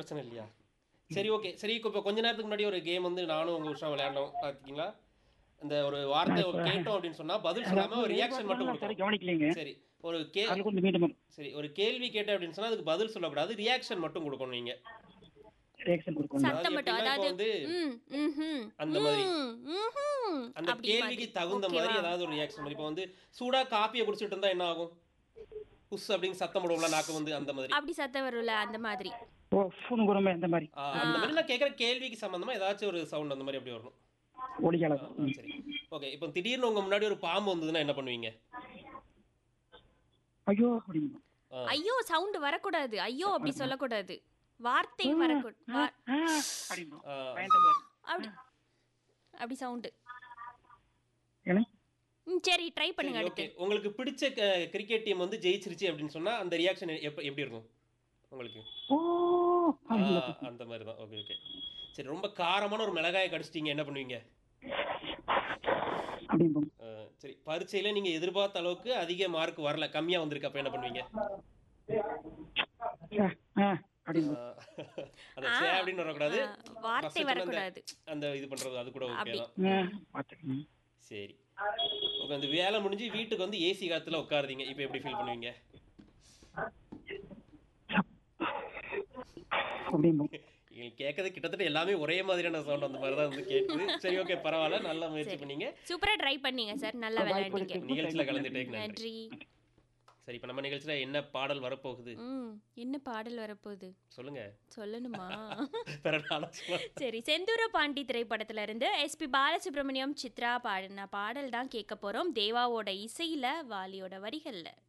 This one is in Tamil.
பிரச்சனை இல்லையா சரி ஓகே சரி இப்போ கொஞ்ச நேரத்துக்கு முன்னாடி ஒரு கேம் வந்து நானும் உங்க உஷா விளையாண்டோம் பார்த்துக்கிங்களா இந்த ஒரு வார்த்தை கேட்டோம் அப்படின்னு சொன்னா பதில் சொல்லாம ஒரு ரியாக்ஷன் மட்டும் சரி கொடுக்கணும் கவனிக்கலைங்க சரி ஒரு கே அது கொஞ்சம் மீண்டும் சரி ஒரு கேள்வி கேட்ட அப்படின்னு சொன்னா அதுக்கு பதில் சொல்லக்கூடாது ரியாக்ஷன் மட்டும் கொடுக்கணும் நீங்க ரியாக்ஷன் கொடுக்கணும் சத்தம் மட்டும் எப்படின்னா இப்போ அதாவது வந்து ம், ம்ஹும், அந்த மாதிரி. ம், ம்ஹும். அந்த அப்படி கேள்விக்கு மாதிரி. தகுந்த ஓகேவா? மாதிரி ஏதாவது ஒரு ரியாக்ஷன் மாதிரி இப்போ வந்து சூடா காப்பியை குடிச்சிட்டு இருந்தா என்ன ஆகும் உஸ் அப்படின்னு சத்தம் போடுவோம்ல நாக்கு வந்து அந்த மாதிரி அப்படி சத்தம் வரும்ல அந்த மாதிரி ஓ ஃபோன் குரமே இந்த மாதிரி ஆ, அந்த மாதிரி நான் கேட்குற கேள்விக்கு சம்பந்தமா ஏதாச்சும் ஒரு சவுண்ட் அந்த மாதிரி அப்படி வரணும் ஒளிகாலம் ஆ, சரி ஓகே இப்போ திடீர்னு உங்க முன்னாடி ஒரு பாம்பு வந்ததுன்னா என்ன பண்ணுவீங்க ஐயோ அப்படிங்க ஆ. ஐயோ சவுண்ட் வரக்கூடாது ஐயோ அப்படி சொல்லக்கூடாது வார்த்தை வரக்கூடாது ஆ, அப்படிங்க ஆ, பயந்த மாதிரி அப்படி அப்படி சவுண்டு ஏன்னா ம் சரி ட்ரை பண்ணுங்க சரி, அடுத்து ஓகே உங்களுக்கு பிடிச்ச கிரிக்கெட் டீம் வந்து ஜெயிச்சிருச்சு அப்படின்னு சொன்னா அந்த ரியாக்ஷன் எப்படி இருக்கும் உங்களுக்கு ஓ ஆ, அப்படிங்க. அந்த மாதிரி தான் ஓகே ஓகே சரி ரொம்ப காரமான ஒரு மிளகாயை கடிச்சிட்டீங்க என்ன பண்ணுவீங்க அப்படிங்க ஆ, சரி பரீட்சையில நீங்க எதிர்பார்த்த அளவுக்கு அதிக மார்க் வரல கம்மியா வந்திருக்கு அப்ப என்ன பண்ணுவீங்க ஆ, ஆ, அப்படிங்க ஆ, அந்த சே அப்படின்னு வரக்கூடாது ஆ, வார்த்தை First சொன்ன அந்த- வரக்கூடாது. அந்த இது பண்றது அது கூட ஓகே அப்படி. தான் ஆ, பார்த்துக்கங்க சரி ஓகே அந்த வேலை முடிஞ்சு வீட்டுக்கு வந்து ஏசி காத்துல உட்காருதீங்க இப்போ எப்படி ஃபீல் பண்ணுவீங்க அப்படிங்க நீங்க கேட்கறது கிட்டத்தட்ட எல்லாமே ஒரே மாதிரியான சவுண்ட் அந்த மாதிரி தான் வந்து கேட்குது சரி ஓகே பரவாயில்ல நல்லா முயற்சி பண்ணீங்க சூப்பரா ட்ரை பண்ணீங்க சார் நல்லா விளையாண்டீங்க நிகழ்ச்சியில கலந்துட்டேன் நன்றி நன்றி சரி இப்போ நம்ம நிகழ்ச்சியில என்ன பாடல் வரப்போகுது ம் என்ன பாடல் வரப்போகுது சொல்லுங்க சொல்லணுமா வேற நாளா சொல்லுங்க. சரி செந்தூர பாண்டி திரைப்படத்துல இருந்து எஸ்பி பாலசுப்ரமணியம் சித்ரா பாடின பாடல் தான் கேட்க போறோம் தேவாவோட இசையில வாலியோட வரிகள்ல